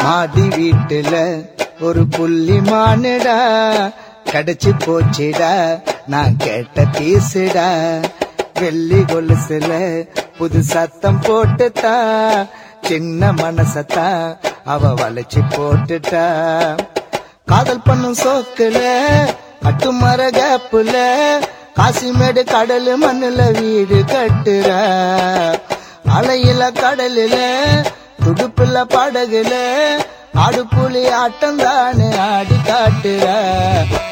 மாடி வீட்டுல ஒரு புள்ளி மானுடா கடைச்சு போச்சுடா நான் கேட்ட பீசுடா வெள்ளி கொலுசுல புது சத்தம் போட்டுட்டா சின்ன மனசத்தா அவ வளைச்சு போட்டுட்டா காதல் பண்ணும் சோக்குல அட்டுமர கேப்புல காசிமேடு கடல் மண்ணுல வீடு கட்டுற அலையில கடலில துடுப்புல படகுல ஆடு புலி ஆட்டம் தானே ஆடி காட்டுற